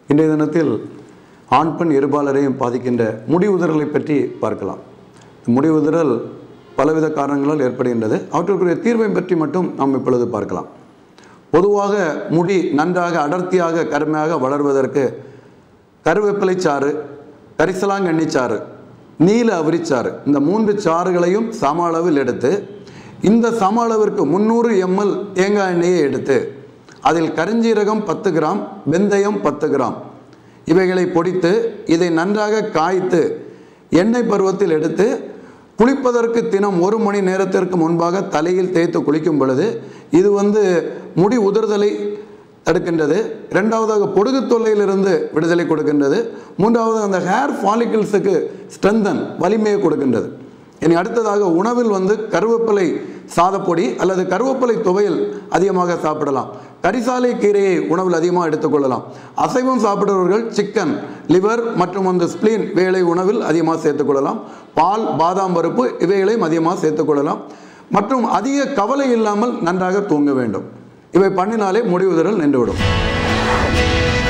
இன்றைய தினத்தில் ஆண் பெண் இருபாலரையும் பாதிக்கின்ற முடி உதிரலை பற்றி பார்க்கலாம் முடி உதிரல் பலவித காரணங்களால் ஏற்படுகின்றது அவற்றுக்குரிய தீர்வை பற்றி மட்டும் நாம் இப்பொழுது பார்க்கலாம் பொதுவாக முடி நன்றாக அடர்த்தியாக கருமையாக வளர்வதற்கு கருவேப்பிலை சாறு கரிசலாங்கண்ணி சாறு நீல அவிரிச்சாறு இந்த மூன்று சாறுகளையும் சம அளவில் எடுத்து இந்த சம அளவிற்கு முந்நூறு எம்எல் தேங்காய் எண்ணெயை எடுத்து அதில் கருஞ்சீரகம் பத்து கிராம் வெந்தயம் பத்து கிராம் இவைகளை பொடித்து இதை நன்றாக காய்த்து எண்ணெய் பருவத்தில் எடுத்து குளிப்பதற்கு தினம் ஒரு மணி நேரத்திற்கு முன்பாக தலையில் தேய்த்து குளிக்கும் பொழுது இது வந்து முடி உதிர்தலை தடுக்கின்றது ரெண்டாவதாக பொடுகு தொல்லையிலிருந்து விடுதலை கொடுக்கின்றது மூன்றாவது அந்த ஹேர் ஃபாலிகிள்ஸுக்கு ஸ்ட்ரென்தன் வலிமையை கொடுக்கின்றது இனி அடுத்ததாக உணவில் வந்து கருவேப்பிலை சாதப்பொடி அல்லது கருவேப்பிலை துவையல் அதிகமாக சாப்பிடலாம் கரிசாலை கீரையை உணவில் அதிகமாக எடுத்துக்கொள்ளலாம் அசைவம் சாப்பிடுபவர்கள் சிக்கன் லிவர் மற்றும் அந்த ஸ்ப்ளீன் இவைகளை உணவில் அதிகமாக சேர்த்துக்கொள்ளலாம் பால் பாதாம் பருப்பு இவைகளையும் அதிகமாக சேர்த்துக்கொள்ளலாம் மற்றும் அதிக கவலை இல்லாமல் நன்றாக தூங்க வேண்டும் இவை பண்ணினாலே முடிவுதரல் நின்றுவிடும்